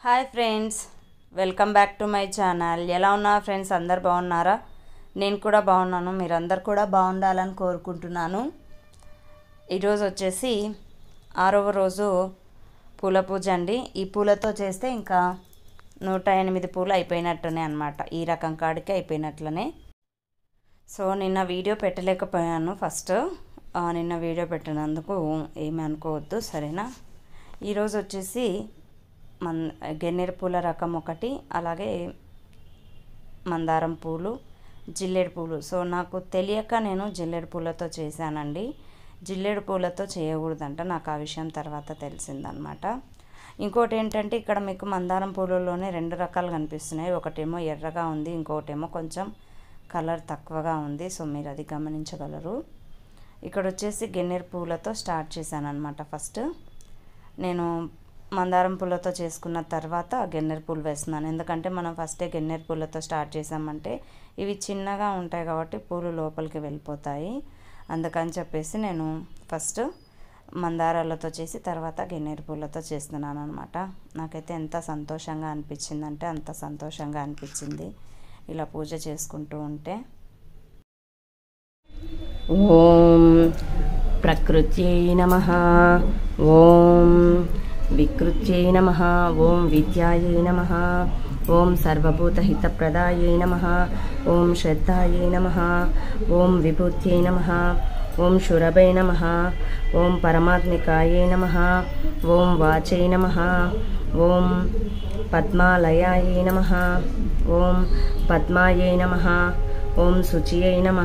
hi friends welcome back to my channel ఎలా ఉన్నా friends అందరు బాగున్నారా నేను కూడా బాగున్నాను మీరందరు కూడా బాగుండాలని కోరుకుంటున్నాను ఈరోజు వచ్చేసి ఆరవ రోజు పూల పూజ అండి ఈ పూలతో చేస్తే ఇంకా నూట ఎనిమిది పూలు అయిపోయినట్టునే అనమాట ఈ రకం కాడికి అయిపోయినట్లనే సో నిన్న వీడియో పెట్టలేకపోయాను ఫస్ట్ ఆ, నిన్న వీడియో పెట్టినందుకు ఏమీ అనుకోవద్దు సరేనా ఈరోజు వచ్చేసి మన్ గన్నేరు పూల రకం ఒకటి అలాగే మందారం పూలు జిల్లేడు పూలు సో నాకు తెలియక నేను జిల్లేడు పూలతో చేశానండి జిల్లేడు పూలతో చేయకూడదంట నాకు ఆ విషయం తర్వాత తెలిసిందనమాట ఇంకోటి ఏంటంటే ఇక్కడ మీకు మందారం పూలలోనే రెండు రకాలు కనిపిస్తున్నాయి ఒకటేమో ఎర్రగా ఉంది ఇంకోటేమో కొంచెం కలర్ తక్కువగా ఉంది సో మీరు అది గమనించగలరు ఇక్కడ వచ్చేసి గన్నేరు పూలతో స్టార్ట్ చేశాను అనమాట ఫస్ట్ నేను మందారం పూలతో చేసుకున్న తర్వాత గన్నేరు పూలు వేస్తున్నాను ఎందుకంటే మనం ఫస్టే గన్నేరు పూలతో స్టార్ట్ చేసామంటే ఇవి చిన్నగా ఉంటాయి కాబట్టి పూలు లోపలికి వెళ్ళిపోతాయి అందుకని చెప్పేసి నేను ఫస్ట్ మందారాలతో చేసి తర్వాత గన్నేరు పూలతో చేస్తున్నాను అనమాట నాకైతే ఎంత సంతోషంగా అనిపించిందంటే అంత సంతోషంగా అనిపించింది ఇలా పూజ చేసుకుంటూ ఉంటే ఓం ప్రకృత్యై నమ ఓం వికృత్యై నమ ఓం విద్యాయై నమ ఓం సర్వభూతహితప్రదాయై నమ ఓం శ్రద్ధాయై నమ ఓం విభూత్యై నమ ఓం శురభై నమ ఓం పరమాత్మికాయై నమ ఓం వాచై నమ ఓం పద్మాలయాయై నమ ఓం పద్మాయై నమ ఓం శుచియై నమ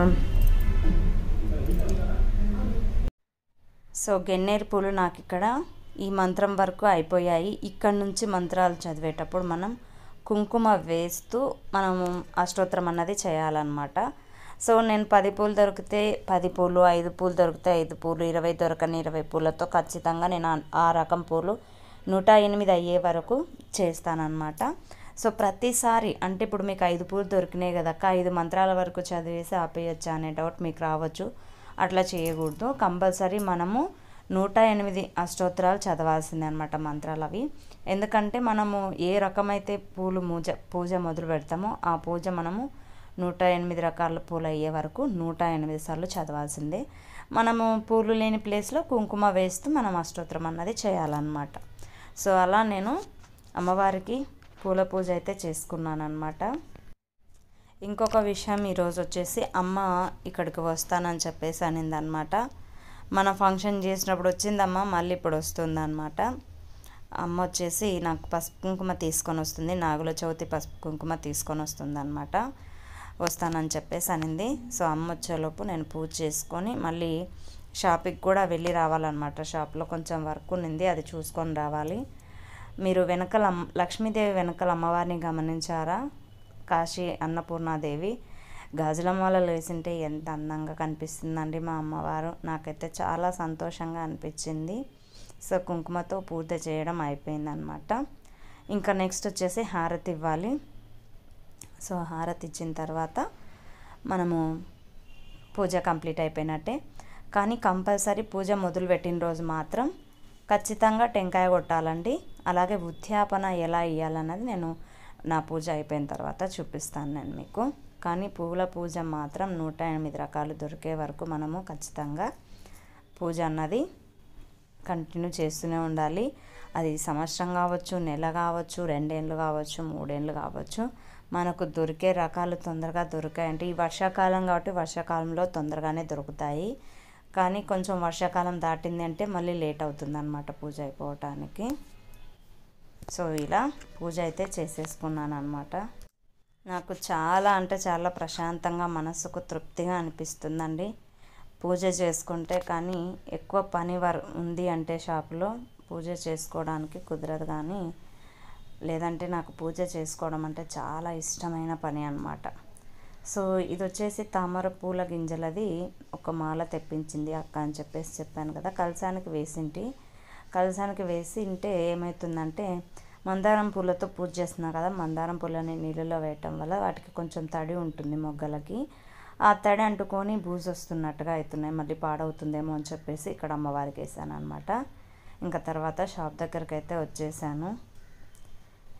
సో గన్నేరు పూలు నాకు ఇక్కడ ఈ మంత్రం వరకు అయిపోయాయి ఇక్కడ నుంచి మంత్రాలు చదివేటప్పుడు మనం కుంకుమ వేస్తూ మనము అష్టోత్తరం అన్నది చేయాలన్నమాట సో నేను పది పూలు దొరికితే పది పూలు ఐదు పూలు దొరికితే ఐదు పూలు ఇరవై దొరకని ఇరవై పూలతో ఖచ్చితంగా నేను ఆ- ఆ రకం పూలు నూట ఎనిమిది అయ్యే వరకు చేస్తానన్నమాట సో ప్రతిసారి అంటే ఇప్పుడు మీకు ఐదు పూలు దొరికినాయి కదా అక్క ఐదు మంత్రాల వరకు చదివేసి ఆపేయచ్చా అనే డౌట్ మీకు రావచ్చు అట్లా చేయకూడదు కంపల్సరీ మనము నూట ఎనిమిది అష్టోత్తరాలు చదవాల్సిందే అనమాట మంత్రాలు అవి ఎందుకంటే మనము ఏ రకమైతే పూలు పూజ పూజ మొదలు పెడతామో ఆ పూజ మనము నూట ఎనిమిది రకాల పూలు అయ్యే వరకు నూట ఎనిమిది సార్లు చదవాల్సిందే మనము పూలు లేని ప్లేస్లో కుంకుమ వేస్తూ మనం అష్టోత్తరం అన్నది చేయాలన్నమాట సో అలా నేను అమ్మవారికి పూల పూజ అయితే చేసుకున్నాను అనమాట ఇంకొక విషయం ఈరోజు వచ్చేసి అమ్మ ఇక్కడికి వస్తానని చెప్పేసి అనింది అనమాట మన ఫంక్షన్ చేసినప్పుడు వచ్చిందమ్మ మళ్ళీ ఇప్పుడు వస్తుందన్నమాట అమ్మ వచ్చేసి నాకు పసుపు కుంకుమ తీసుకొని వస్తుంది నాగుల చవితి పసుపు కుంకుమ తీసుకొని వస్తుంది అనమాట వస్తానని చెప్పేసి అనింది సో అమ్మ వచ్చేలోపు నేను పూజ చేసుకొని మళ్ళీ షాపింగ్కి కూడా వెళ్ళి రావాలన్నమాట షాప్లో కొంచెం వర్క్ ఉన్నింది అది చూసుకొని రావాలి మీరు వెనకల అమ్- లక్ష్మీదేవి వెనకల అమ్మవారిని గమనించారా కాశీ అన్నపూర్ణాదేవి గాజులమాలలో వేసింటే ఎంత అందంగా కనిపిస్తుందండి మా అమ్మవారు నాకైతే చాలా సంతోషంగా అనిపించింది సో కుంకుమతో పూజ చేయడం అయిపోయిందనమాట ఇంకా నెక్స్ట్ వచ్చేసి హారతి ఇవ్వాలి సో హారతి ఇచ్చిన తర్వాత మనము పూజ కంప్లీట్ అయిపోయినట్టే కానీ కంపల్సరీ పూజ మొదలుపెట్టిన రోజు మాత్రం ఖచ్చితంగా టెంకాయ కొట్టాలండి అలాగే ఉద్యాపన ఎలా ఇవ్వాలన్నది నేను నా పూజ అయిపోయిన తర్వాత చూపిస్తాను నేను మీకు కానీ పువ్వుల పూజ మాత్రం నూట ఎనిమిది రకాలు దొరికే వరకు మనము ఖచ్చితంగా పూజ అన్నది కంటిన్యూ చేస్తూనే ఉండాలి అది సంవత్సరం కావచ్చు నెల కావచ్చు రెండేళ్ళు కావచ్చు మూడేళ్ళు కావచ్చు మనకు దొరికే రకాలు తొందరగా దొరికాయంటే ఈ వర్షాకాలం కాబట్టి వర్షాకాలంలో తొందరగానే దొరుకుతాయి కానీ కొంచెం వర్షాకాలం దాటింది అంటే మళ్ళీ లేట్ అవుతుంది అనమాట పూజ అయిపోవటానికి సో ఇలా పూజ అయితే చేసేసుకున్నాను అనమాట నాకు చాలా అంటే చాలా ప్రశాంతంగా మనసుకు తృప్తిగా అనిపిస్తుందండి పూజ చేసుకుంటే కానీ ఎక్కువ పని వర్ ఉంది అంటే షాప్లో పూజ చేసుకోవడానికి కుదరదు కానీ లేదంటే నాకు పూజ చేసుకోవడం అంటే చాలా ఇష్టమైన పని అన్నమాట సో ఇది వచ్చేసి తామర పూల గింజలది ఒక మాల తెప్పించింది అక్క అని చెప్పేసి చెప్పాను కదా కలసానికి వేసింటి కలసానికి వేసి ఉంటే ఏమవుతుందంటే మందారం పూలతో పూజ చేస్తున్నాం కదా మందారం పూలని నీళ్ళలో వేయటం వల్ల వాటికి కొంచెం తడి ఉంటుంది మొగ్గలకి ఆ తడి అంటుకొని బూజు వస్తున్నట్టుగా అవుతున్నాయి మళ్ళీ పాడవుతుందేమో అని చెప్పేసి ఇక్కడ అమ్మవారికి వేసాను అనమాట ఇంకా తర్వాత షాప్ దగ్గరికి అయితే వచ్చేసాను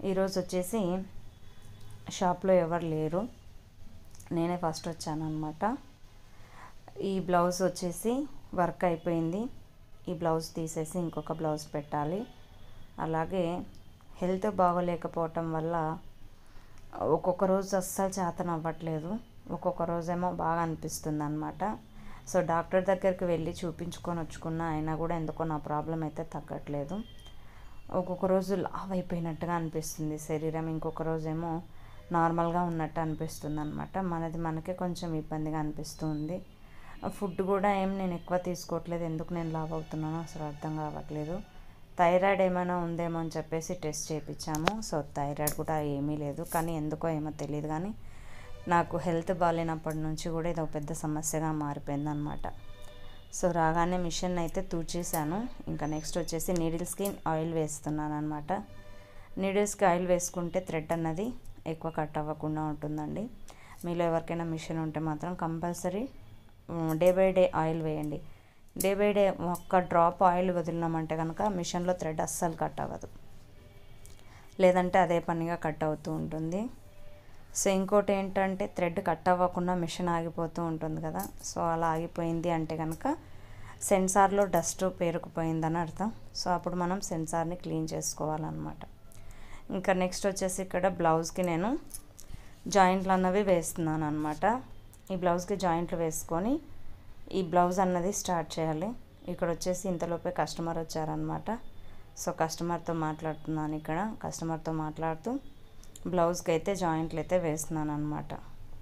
ఈరోజు వచ్చేసి షాప్లో ఎవరు లేరు నేనే ఫస్ట్ వచ్చాను అనమాట ఈ బ్లౌజ్ వచ్చేసి వర్క్ అయిపోయింది ఈ బ్లౌజ్ తీసేసి ఇంకొక బ్లౌజ్ పెట్టాలి అలాగే హెల్త్ బాగోలేకపోవటం వల్ల ఒక్కొక్క రోజు అస్సలు చేతన అవ్వట్లేదు ఒక్కొక్క రోజేమో బాగా అనిపిస్తుంది అనమాట సో డాక్టర్ దగ్గరికి వెళ్ళి చూపించుకొని వచ్చుకున్నా అయినా కూడా ఎందుకో నా ప్రాబ్లం అయితే తగ్గట్లేదు ఒక్కొక్క రోజు లావ్ అయిపోయినట్టుగా అనిపిస్తుంది శరీరం ఇంకొక రోజేమో నార్మల్గా ఉన్నట్టు అనిపిస్తుంది అనమాట మనది మనకే కొంచెం ఇబ్బందిగా అనిపిస్తుంది ఫుడ్ కూడా ఏం నేను ఎక్కువ తీసుకోవట్లేదు ఎందుకు నేను లావ్ అవుతున్నానో అసలు అర్థం కావట్లేదు థైరాయిడ్ ఏమైనా ఉందేమో అని చెప్పేసి టెస్ట్ చేయించాము సో థైరాయిడ్ కూడా ఏమీ లేదు కానీ ఎందుకో ఏమో తెలియదు కానీ నాకు హెల్త్ బాగాలేనప్పటి నుంచి కూడా ఇది ఒక పెద్ద సమస్యగా మారిపోయిందనమాట సో రాగానే మిషన్ అయితే తూచేసాను ఇంకా నెక్స్ట్ వచ్చేసి నీడిల్స్కి ఆయిల్ వేస్తున్నాను అనమాట నీడిల్స్కి ఆయిల్ వేసుకుంటే థ్రెడ్ అన్నది ఎక్కువ కట్ అవ్వకుండా ఉంటుందండి మీలో ఎవరికైనా మిషన్ ఉంటే మాత్రం compulsory day by day oil వేయండి డే బై డే ఒక్క డ్రాప్ ఆయిల్ వదిలినామంటే కనుక మిషన్లో థ్రెడ్ అస్సలు కట్ అవ్వదు లేదంటే అదే పనిగా కట్ అవుతూ ఉంటుంది సో ఇంకోటి ఏంటంటే థ్రెడ్ కట్ అవ్వకుండా మిషన్ ఆగిపోతూ ఉంటుంది కదా సో అలా ఆగిపోయింది అంటే కనుక సెన్సార్లో డస్ట్ పేరుకుపోయిందని అర్థం సో అప్పుడు మనం సెన్సార్ని క్లీన్ చేసుకోవాలన్నమాట ఇంకా నెక్స్ట్ వచ్చేసి ఇక్కడ బ్లౌజ్కి నేను జాయింట్లు అన్నవి వేస్తున్నాను అనమాట ఈ బ్లౌజ్కి జాయింట్లు వేసుకొని ఈ బ్లౌజ్ అన్నది స్టార్ట్ చేయాలి ఇక్కడ వచ్చేసి ఇంతలోపే కస్టమర్ వచ్చారనమాట సో కస్టమర్తో మాట్లాడుతున్నాను ఇక్కడ కస్టమర్తో మాట్లాడుతూ బ్లౌజ్కి అయితే జాయింట్లు అయితే వేస్తున్నాను అనమాట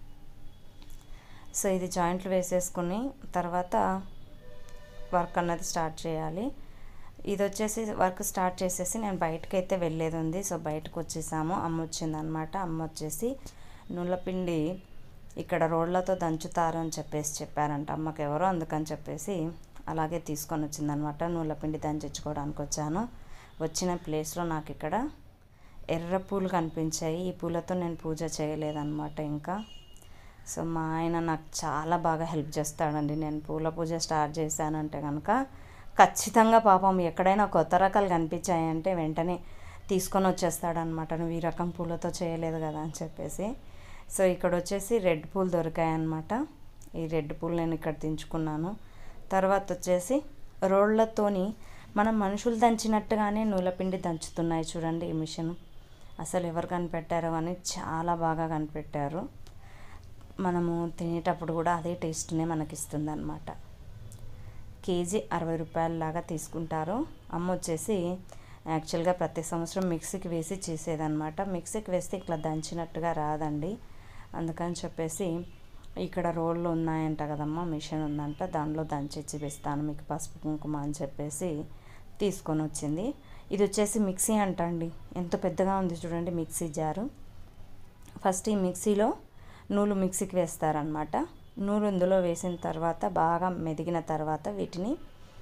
సో ఇది జాయింట్లు వేసేసుకుని తర్వాత వర్క్ అన్నది స్టార్ట్ చేయాలి ఇది వచ్చేసి వర్క్ స్టార్ట్ చేసేసి నేను బయటకు అయితే వెళ్ళేది ఉంది సో బయటకు వచ్చేసాము అమ్మ వచ్చిందనమాట అమ్మ వచ్చేసి నుల్లపిండి ఇక్కడ రోడ్లతో దంచుతారు అని చెప్పేసి చెప్పారంట అమ్మకి ఎవరో అందుకని చెప్పేసి అలాగే తీసుకొని వచ్చిందనమాట నుల్లపిండి దంచించుకోవడానికి వచ్చాను వచ్చిన ప్లేస్లో నాకు ఇక్కడ ఎర్ర పూలు కనిపించాయి ఈ పూలతో నేను పూజ చేయలేదన్నమాట ఇంకా సో మా ఆయన నాకు చాలా బాగా హెల్ప్ చేస్తాడండి నేను పూల పూజ స్టార్ట్ చేశానంటే కనుక ఖచ్చితంగా పాపం ఎక్కడైనా కొత్త రకాలు కనిపించాయంటే వెంటనే తీసుకొని వచ్చేస్తాడనమాట నువ్వు ఈ రకం పూలతో చేయలేదు కదా అని చెప్పేసి సో ఇక్కడ వచ్చేసి రెడ్ పూలు దొరికాయన్నమాట ఈ రెడ్ పూలు నేను ఇక్కడ దించుకున్నాను తర్వాత వచ్చేసి రోళ్ళతోని మనం మనుషులు దంచినట్టుగానే నూలపిండి దంచుతున్నాయి చూడండి ఈ మిషన్ అసలు ఎవరు కనిపెట్టారో అని చాలా బాగా కనిపెట్టారు మనము తినేటప్పుడు కూడా అదే టేస్ట్నే మనకి ఇస్తుంది అనమాట కేజీ అరవై రూపాయల లాగా తీసుకుంటారు అమ్మ వచ్చేసి యాక్చువల్గా ప్రతి సంవత్సరం మిక్సీకి వేసి చేసేదన్నమాట మిక్సీకి వేస్తే ఇట్లా దంచినట్టుగా రాదండి అందుకని చెప్పేసి ఇక్కడ రోళ్ళు ఉన్నాయంట కదమ్మా మిషన్ ఉందంట దానిలో దంచిచ్చి వేస్తాను మీకు పసుపు కుంకుమ అని చెప్పేసి తీసుకొని వచ్చింది ఇది వచ్చేసి మిక్సీ అంట అండి ఎంత పెద్దగా ఉంది చూడండి మిక్సీ జారు ఫస్ట్ ఈ మిక్సీలో నూలు మిక్సీకి వేస్తారనమాట నూలు ఇందులో వేసిన తర్వాత బాగా మెదిగిన తర్వాత వీటిని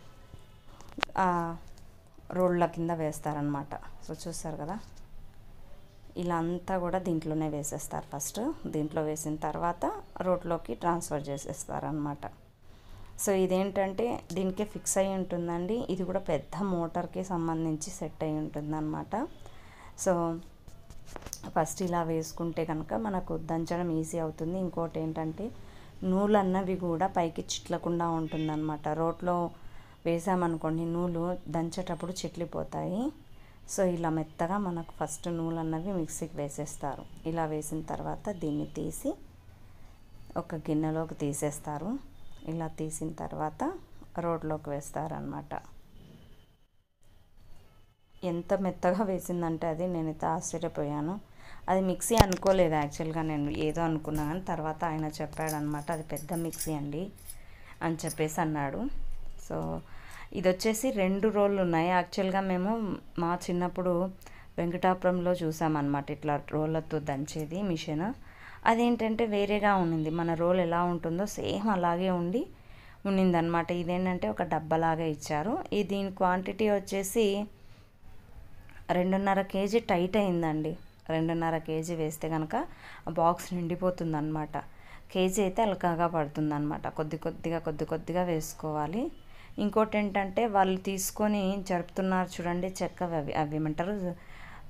రోళ్ళ కింద వేస్తారనమాట సో చూస్తారు కదా ఇలా అంతా కూడా దీంట్లోనే వేసేస్తారు ఫస్ట్ దీంట్లో వేసిన తర్వాత రోడ్లోకి ట్రాన్స్ఫర్ చేసేస్తారనమాట సో ఇదేంటంటే దీనికే ఫిక్స్ అయి ఉంటుందండి ఇది కూడా పెద్ద మోటార్కి సంబంధించి సెట్ అయి ఉంటుందన్నమాట సో ఫస్ట్ ఇలా వేసుకుంటే కనుక మనకు దంచడం ఈజీ అవుతుంది ఇంకోటి ఏంటంటే నూలు అన్నవి కూడా పైకి చిట్లకుండా ఉంటుందన్నమాట రోట్లో వేసామనుకోండి నూలు దంచేటప్పుడు చిట్లిపోతాయి సో ఇలా మెత్తగా మనకు ఫస్ట్ నూలు అన్నవి మిక్సీకి వేసేస్తారు ఇలా వేసిన తర్వాత దీన్ని తీసి ఒక గిన్నెలోకి తీసేస్తారు ఇలా తీసిన తర్వాత రోడ్లోకి వేస్తారనమాట ఎంత మెత్తగా వేసిందంటే అది నేనైతే ఆశ్చర్యపోయాను అది మిక్సీ అనుకోలేదు యాక్చువల్గా నేను ఏదో అనుకున్నా కానీ తర్వాత ఆయన చెప్పాడనమాట అది పెద్ద మిక్సీ అండి అని చెప్పేసి అన్నాడు సో ఇది వచ్చేసి రెండు రోళ్ళు ఉన్నాయి యాక్చువల్గా మేము మా చిన్నప్పుడు వెంకటాపురంలో చూసామన్నమాట ఇట్లా రోళ్ళతో దంచేది మిషన్ అదేంటంటే వేరేగా ఉండింది మన రోల్ ఎలా ఉంటుందో సేమ్ అలాగే ఉండి ఉండిందనమాట ఇదేంటంటే ఒక డబ్బాలాగా ఇచ్చారు ఈ దీని క్వాంటిటీ వచ్చేసి రెండున్నర కేజీ టైట్ అయిందండి రెండున్నర కేజీ వేస్తే కనుక ఆ బాక్స్ నిండిపోతుంది అనమాట కేజీ అయితే అలకాగా పడుతుంది అనమాట కొద్ది కొద్దిగా కొద్ది కొద్దిగా వేసుకోవాలి ఇంకోటి ఏంటంటే వాళ్ళు తీసుకొని జరుపుతున్నారు చూడండి చెక్క అవి అవి ఏమంటారు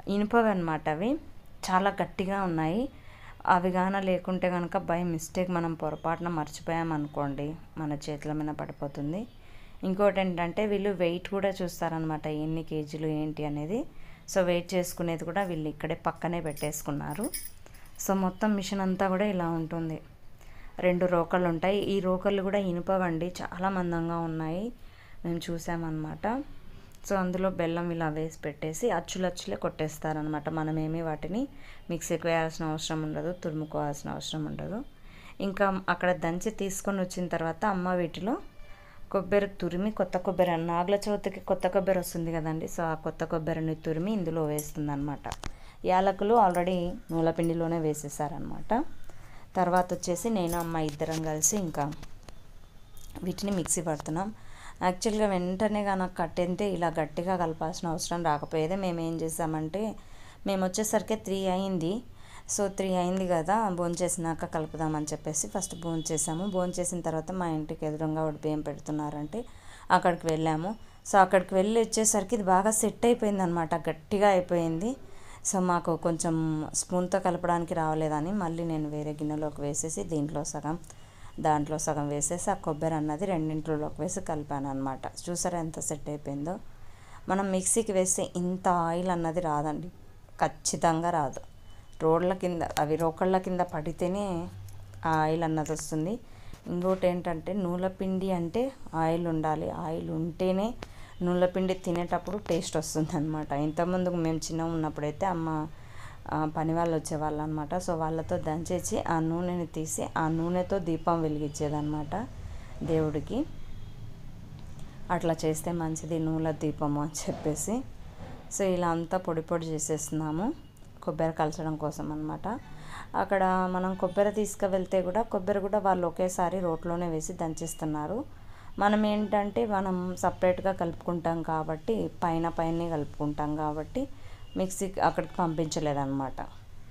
ఇనుపవి అనమాట అవి చాలా గట్టిగా ఉన్నాయి అవి గాన లేకుంటే కనుక బై మిస్టేక్ మనం పొరపాటున మర్చిపోయామనుకోండి మన చేతుల మీద పడిపోతుంది ఇంకోటి ఏంటంటే వీళ్ళు వెయిట్ కూడా చూస్తారనమాట ఎన్ని కేజీలు ఏంటి అనేది సో వెయిట్ చేసుకునేది కూడా వీళ్ళు ఇక్కడే పక్కనే పెట్టేసుకున్నారు సో మొత్తం మిషన్ అంతా కూడా ఇలా ఉంటుంది రెండు రోకళ్ళు ఉంటాయి ఈ రోకళ్ళు కూడా ఇనుపవండి చాలా మందంగా ఉన్నాయి మేము చూసామన్నమాట సో అందులో బెల్లం ఇలా వేసి పెట్టేసి అచ్చులచ్చులే కొట్టేస్తారనమాట మనమేమి వాటిని మిక్సీకి వేయాల్సిన అవసరం ఉండదు తురుముకోవాల్సిన అవసరం ఉండదు ఇంకా అక్కడ దంచి తీసుకొని వచ్చిన తర్వాత అమ్మ వీటిలో కొబ్బరి తురిమి కొత్త కొబ్బరి నాగుల చవితికి కొత్త కొబ్బరి వస్తుంది కదండి సో ఆ కొత్త కొబ్బరిని తురిమి ఇందులో వేస్తుంది అనమాట యాలకులు ఆల్రెడీ నూలపిండిలోనే వేసేసారనమాట తర్వాత వచ్చేసి నేను అమ్మ ఇద్దరం కలిసి ఇంకా వీటిని మిక్సీ పడుతున్నాం యాక్చువల్గా వెంటనే నాకు కట్టెంతే ఇలా గట్టిగా కలపాల్సిన అవసరం రాకపోయేది మేము ఏం చేసామంటే మేము వచ్చేసరికి త్రీ అయింది సో త్రీ అయింది కదా భోంచేసినాక కలుపుదామని చెప్పేసి ఫస్ట్ భోంచేసాము భోంచేసిన తర్వాత మా ఇంటికి ఎదురుగా ఒకటి బియ్యం పెడుతున్నారంటే అక్కడికి వెళ్ళాము సో అక్కడికి వెళ్ళి వచ్చేసరికి ఇది బాగా సెట్ అయిపోయింది అనమాట గట్టిగా అయిపోయింది సో మాకు కొంచెం స్పూన్తో కలపడానికి రావలేదని మళ్ళీ నేను వేరే గిన్నెలోకి వేసేసి దీంట్లో సగం దాంట్లో సగం వేసేసి ఆ కొబ్బరి అన్నది రెండింటిలోకి వేసి కలిపాను అనమాట చూసారా ఎంత సెట్ అయిపోయిందో మనం మిక్సీకి వేస్తే ఇంత ఆయిల్ అన్నది రాదండి ఖచ్చితంగా రాదు రోడ్ల కింద అవి రోకళ్ళ కింద పడితేనే ఆ ఆయిల్ అన్నది వస్తుంది ఇంకోటి ఏంటంటే నూలపిండి అంటే ఆయిల్ ఉండాలి ఆయిల్ ఉంటేనే నూనెపిండి తినేటప్పుడు టేస్ట్ వస్తుంది అనమాట ఇంతకుముందు మేము చిన్న ఉన్నప్పుడైతే అమ్మ పని వాళ్ళు వచ్చేవాళ్ళు అనమాట సో వాళ్ళతో దంచేసి ఆ నూనెని తీసి ఆ నూనెతో దీపం వెలిగించేదన్నమాట దేవుడికి అట్లా చేస్తే మంచిది నూనె దీపము అని చెప్పేసి సో ఇలా అంతా పొడి పొడి చేసేస్తున్నాము కొబ్బరి కలచడం కోసం అనమాట అక్కడ మనం కొబ్బరి తీసుకువెళ్తే కూడా కొబ్బరి కూడా వాళ్ళు ఒకేసారి రోట్లోనే వేసి దంచిస్తున్నారు మనం ఏంటంటే మనం సపరేట్గా కలుపుకుంటాం కాబట్టి పైన పైన కలుపుకుంటాం కాబట్టి మిక్సీకి అక్కడికి పంపించలేదన్నమాట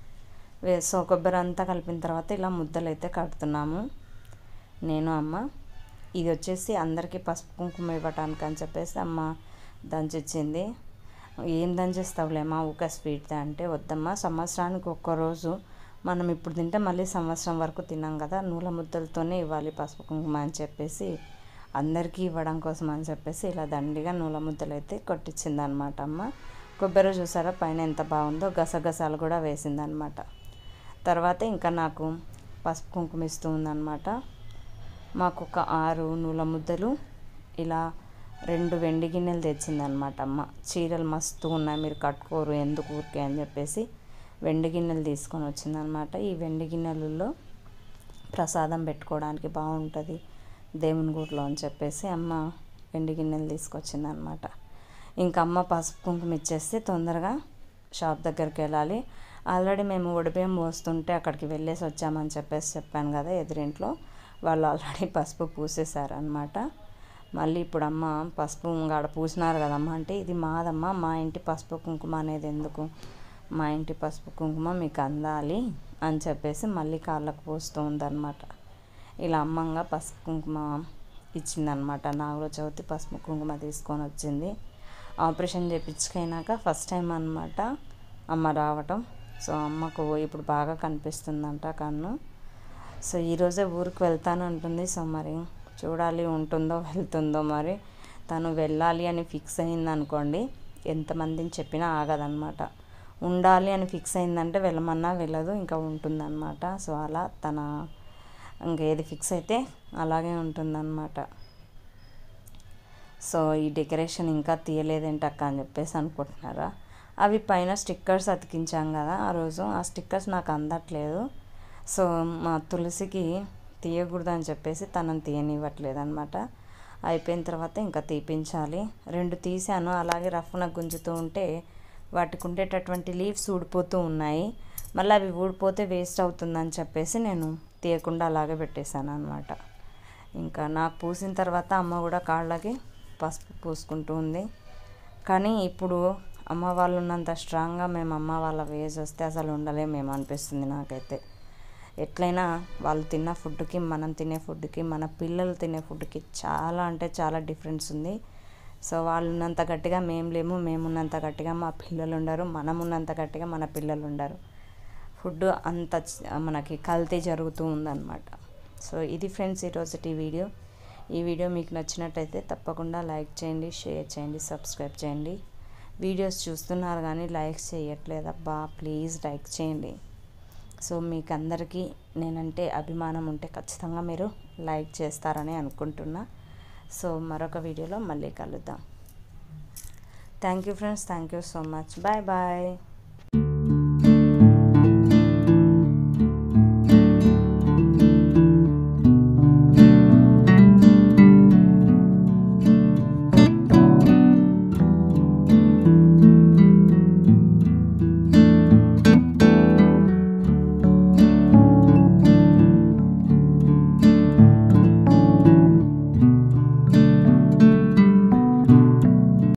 సో కొబ్బరి అంతా కలిపిన తర్వాత ఇలా ముద్దలు అయితే కడుతున్నాము నేను అమ్మ ఇది వచ్చేసి అందరికీ పసుపు కుంకుమ ఇవ్వటానికి అని చెప్పేసి అమ్మ దంచిచ్చింది ఏం దంచేస్తావులేమ్మా ఊక స్వీట్ అంటే వద్దమ్మా సంవత్సరానికి ఒక్కరోజు మనం ఇప్పుడు తింటే మళ్ళీ సంవత్సరం వరకు తిన్నాం కదా నూల ముద్దలతోనే ఇవ్వాలి పసుపు కుంకుమ అని చెప్పేసి అందరికీ ఇవ్వడం కోసం అని చెప్పేసి ఇలా దండిగా నూల ముద్దలు అయితే కొట్టించింది అనమాట అమ్మ కొబ్బరి చూసారా పైన ఎంత బాగుందో గసగసాలు కూడా వేసిందనమాట తర్వాత ఇంకా నాకు పసుపు కుంకుమ ఇస్తూ ఉందన్నమాట మాకు ఒక ఆరు నూల ముద్దలు ఇలా రెండు వెండి గిన్నెలు తెచ్చిందనమాట అమ్మ చీరలు మస్తు ఉన్నాయి మీరు కట్టుకోరు ఎందుకు ఊరికే అని చెప్పేసి వెండి గిన్నెలు తీసుకొని వచ్చిందనమాట ఈ వెండి గిన్నెలలో ప్రసాదం పెట్టుకోవడానికి బాగుంటుంది దేవుని గుడిలో అని చెప్పేసి అమ్మ వెండి గిన్నెలు తీసుకొచ్చిందనమాట ఇంకా అమ్మ పసుపు కుంకుమ ఇచ్చేస్తే తొందరగా షాప్ దగ్గరికి వెళ్ళాలి ఆల్రెడీ మేము ఉడిబియ్యం పోస్తుంటే అక్కడికి వెళ్ళేసి వచ్చామని చెప్పేసి చెప్పాను కదా ఎదురింట్లో వాళ్ళు ఆల్రెడీ పసుపు పూసేశారనమాట మళ్ళీ ఇప్పుడు అమ్మ పసుపు గాడ పూసినారు కదమ్మ అంటే ఇది మాదమ్మ మా ఇంటి పసుపు కుంకుమ అనేది ఎందుకు మా ఇంటి పసుపు కుంకుమ మీకు అందాలి అని చెప్పేసి మళ్ళీ కాళ్ళకు పోస్తూ ఉందన్నమాట ఇలా అమ్మంగా పసుపు కుంకుమ ఇచ్చిందనమాట నాగుల చవితి పసుపు కుంకుమ తీసుకొని వచ్చింది ఆపరేషన్ చేయించుకైనాక ఫస్ట్ టైం అనమాట అమ్మ రావటం సో అమ్మకు ఇప్పుడు బాగా కనిపిస్తుందంట కన్ను సో ఈరోజే ఊరికి వెళ్తాను అంటుంది సో మరి చూడాలి ఉంటుందో వెళ్తుందో మరి తను వెళ్ళాలి అని ఫిక్స్ అయింది అనుకోండి ఎంతమందిని చెప్పినా ఆగదనమాట ఉండాలి అని ఫిక్స్ అయిందంటే వెళ్ళమన్నా వెళ్ళదు ఇంకా ఉంటుందన్నమాట సో అలా తన ఇంకేది ఫిక్స్ అయితే అలాగే ఉంటుందన్నమాట సో ఈ డెకరేషన్ ఇంకా తీయలేదేంటక్క అని చెప్పేసి అనుకుంటున్నారా అవి పైన స్టిక్కర్స్ అతికించాం కదా ఆ రోజు ఆ స్టిక్కర్స్ నాకు అందట్లేదు సో మా తులసికి తీయకూడదు అని చెప్పేసి తనని తీయనివ్వట్లేదు అనమాట అయిపోయిన తర్వాత ఇంకా తీపించాలి రెండు తీసాను అలాగే రఫ్న గుంజుతూ ఉంటే వాటికి ఉండేటటువంటి లీవ్స్ ఊడిపోతూ ఉన్నాయి మళ్ళీ అవి ఊడిపోతే వేస్ట్ అవుతుందని చెప్పేసి నేను తీయకుండా అలాగే పెట్టేశాను అనమాట ఇంకా నాకు పూసిన తర్వాత అమ్మ కూడా కాళ్ళకి పసుపు పూసుకుంటూ ఉంది కానీ ఇప్పుడు అమ్మ వాళ్ళు ఉన్నంత స్ట్రాంగ్గా మేము అమ్మ వాళ్ళ వేజ్ వస్తే అసలు ఉండలేము మేము అనిపిస్తుంది నాకైతే ఎట్లయినా వాళ్ళు తిన్న ఫుడ్కి మనం తినే ఫుడ్కి మన పిల్లలు తినే ఫుడ్కి చాలా అంటే చాలా డిఫరెన్స్ ఉంది సో వాళ్ళు ఉన్నంత గట్టిగా మేము లేము మేము ఉన్నంత గట్టిగా మా పిల్లలు ఉండరు మనం ఉన్నంత గట్టిగా మన పిల్లలు ఉండరు ఫుడ్ అంత చ- మనకి కల్తీ జరుగుతూ ఉందన్నమాట సో ఇది ఫ్రెండ్స్ ఈరోజుటి వీడియో ఈ వీడియో మీకు నచ్చినట్టయితే తప్పకుండా లైక్ చేయండి షేర్ చేయండి సబ్స్క్రైబ్ చేయండి వీడియోస్ చూస్తున్నారు కానీ లైక్ చేయట్లేదబ్బా ప్లీజ్ లైక్ చేయండి సో మీకు అందరికీ నేనంటే అభిమానం ఉంటే ఖచ్చితంగా మీరు లైక్ చేస్తారని అనుకుంటున్నా సో మరొక వీడియోలో మళ్ళీ కలుద్దాం thank you friends thank you so much bye bye